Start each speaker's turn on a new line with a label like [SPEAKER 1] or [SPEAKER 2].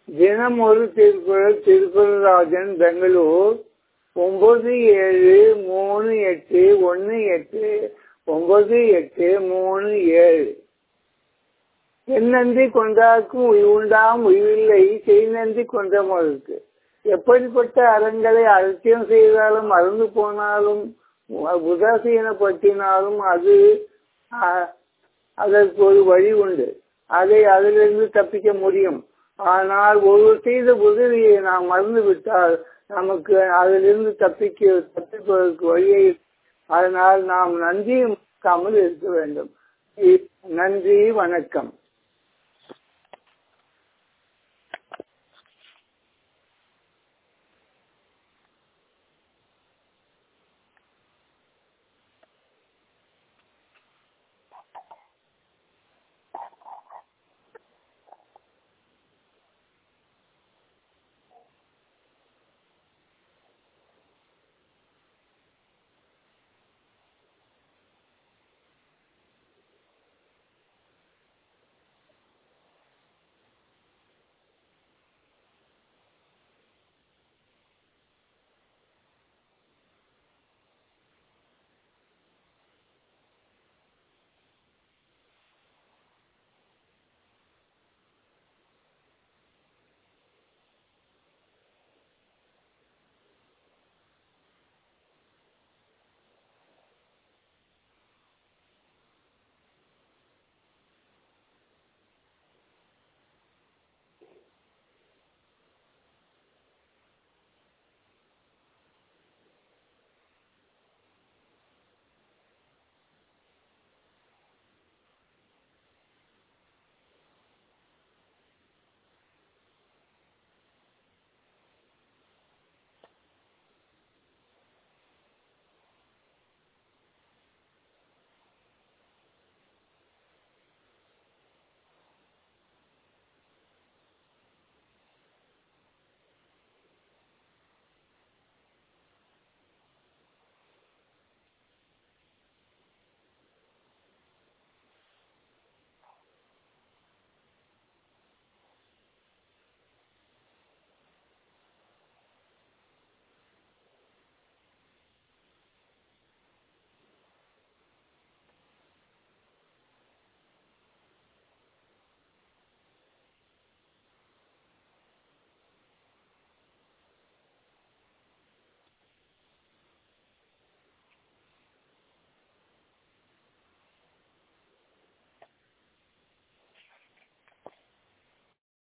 [SPEAKER 1] தினம் ஒரு திருக்குறள் திருக்குறள்ராஜன் பெங்களூர் ஒன்பது ஏழு மூணு எட்டு ஒன்று எட்டு ஒன்பது எட்டு மூணு ஏழு எந்நன்றி கொண்டார்க்கும் உண்டாம் உயிரில்லை செய் நன்றி கொண்டவர்களுக்கு எப்படிப்பட்ட அறங்களை அலட்சியம் செய்தாலும் மறந்து போனாலும் உதாசீனப்படுத்தினாலும் அது அதற்கு ஒரு வழி உண்டு அதை அதிலிருந்து தப்பிக்க முடியும் ஆனால் ஒருவர் செய்த உதவியை நாம் மறந்து விட்டால் நமக்கு அதிலிருந்து தப்பிக்க தப்பிப்பதற்கு வழியை அதனால் நாம் நன்றி மறக்காமல் இருக்க வேண்டும் நன்றி வணக்கம்